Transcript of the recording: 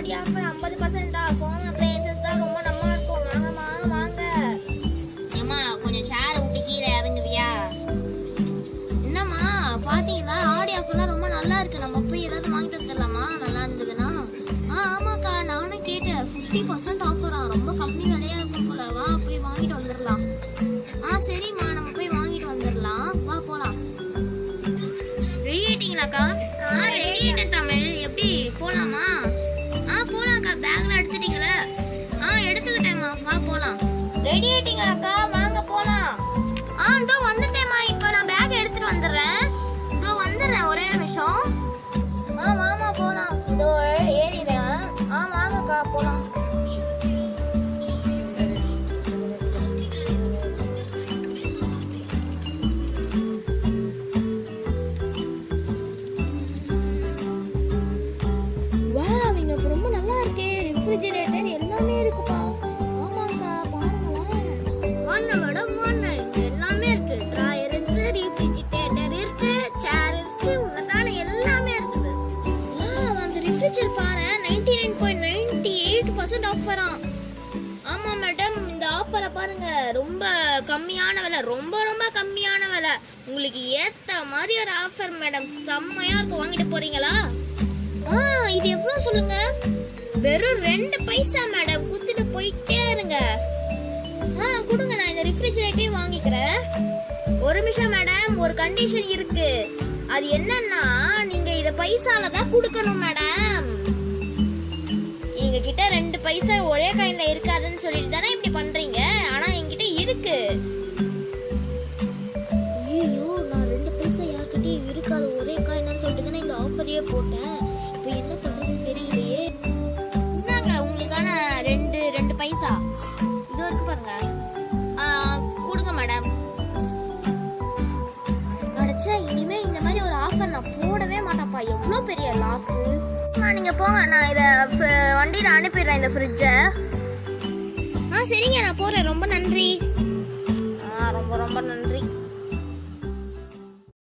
ஆடி ஆஃபர் ஐம்பது பர்சன்டா home appliances தான் ரொம்ப நல்லா இருக்கும் வாங்கம்மா வாங்க ஏம்மா கொஞ்சம் சேர் விட்டு கீழே இறங்குவியா என்னம்மா பாத்தீங்களா ஆடி ஆஃபர்லாம் ரொம்ப நல்லா இருக்கு நம்ம போய் ஏதாவது வாங்கிட்டு வந்துடலாமா நல்லா இருந்ததுன்னா ஆ ஆமாக்கா நானும் கேட்டேன் ஃபிஃப்டி பர்சன்ட் ஆஃபரா ரொம்ப கம்மி விலையா இருக்கும் போல வா போய் வாங்கிட்டு வந்துடலாம் ஆ சரிம்மா நம்ம போய் வாங்கிட்டு வந்துடலாம் வா போலாம் ரெடி ஆயிட்டீங்களாக்கா ஆ ரெடி ஆயிட்டேன் தமிழ் எப்படி போலாமா ஆ போலாம்க்கா பேக்ல எடுத்துட்டீங்களா ஆ எடுத்துக்கிட்டேம்மா வா போலாம் ரெடி ஆயிட்டீங்களாக்கா வாங்க போலாம் ஆ இதோ வந்துட்டேம்மா இப்போ நான் பேக் எடுத்துட்டு வந்துடுறேன் இதோ வந்துடுறேன் ஒரே ஒரு நிமிஷம் ஆ வாமா போலாம் இதோ ஏறிடுறேன் ஆ வாங்கக்கா போலாம் வா இங்க ரொம்ப நல்லா இருக்கே ரெஃப்ரிஜரேட்டர் எல்லாமே இருக்குப்பா ஆமாக்கா பாருங்களேன் ஒன்று மேடம் ஒன்று எல்லாமே இருக்கு ட்ராயர் இருக்கு ரெஃப்ரிஜரேட்டர் இருக்கு சேர் இருக்கு உனக்கான எல்லாமே இருக்குது ஆ அந்த ரெஃப்ரிஜரேட்டர் பாரு ninety nine point ninety eight percent ஆஃபராம் ஆமா மேடம் இந்த ஆஃபரை பாருங்க ரொம்ப கம்மியான விலை ரொம்ப ரொம்ப கம்மியான விலை உங்களுக்கு ஏத்த மாதிரி ஒரு ஆஃபர் மேடம் செம்மையா இருக்கும் வாங்கிட்டு போறீங்களா ஆ இது எவ்வளவு சொல்லுங்க வெறும் ரெண்டு பைசா மேடம் குத்துட்டு போயிட்டே இருங்க ஆ கொடுங்க நான் இந்த ரெஃப்ரிஜரேட்டரே வாங்கிக்கிறேன் ஒரு நிமிஷம் மேடம் ஒரு கண்டிஷன் இருக்கு அது என்னன்னா நீங்க இத பைசால தான் கொடுக்கணும் மேடம் எங்க கிட்ட ரெண்டு பைசா ஒரே காயின்ல இருக்காதுன்னு சொல்லிட்டு தானே இப்படி பண்றீங்க ஆனா என்கிட்ட இருக்கு ஐயோ நான் ரெண்டு பைசா யார்கிட்டயும் இருக்காது ஒரே காயின்னு சொல்லிட்டு தானே இந்த ஆஃபரையே போட்டேன் இப்போ என்ன பண்றதுன்னு தெரியலையே இந்தாங்க உங்களுக்கான ரெண்டு ரெண்டு பைசா இது இருக்கு பாருங்க ஆ, கொடுங்க மேடம் அடைச்சா இனிமே இந்த மாதிரி ஒரு ஆஃபர் நான் போடவே மாட்டேன்ப்பா எவ்வளோ பெரிய லாஸு நீங்க போங்க நான் இதை வண்டியில் அனுப்பிடுறேன் இந்த ஃப்ரிட்ஜை ஆ சரிங்க நான் போறேன் ரொம்ப நன்றி ஆ ரொம்ப ரொம்ப நன்றி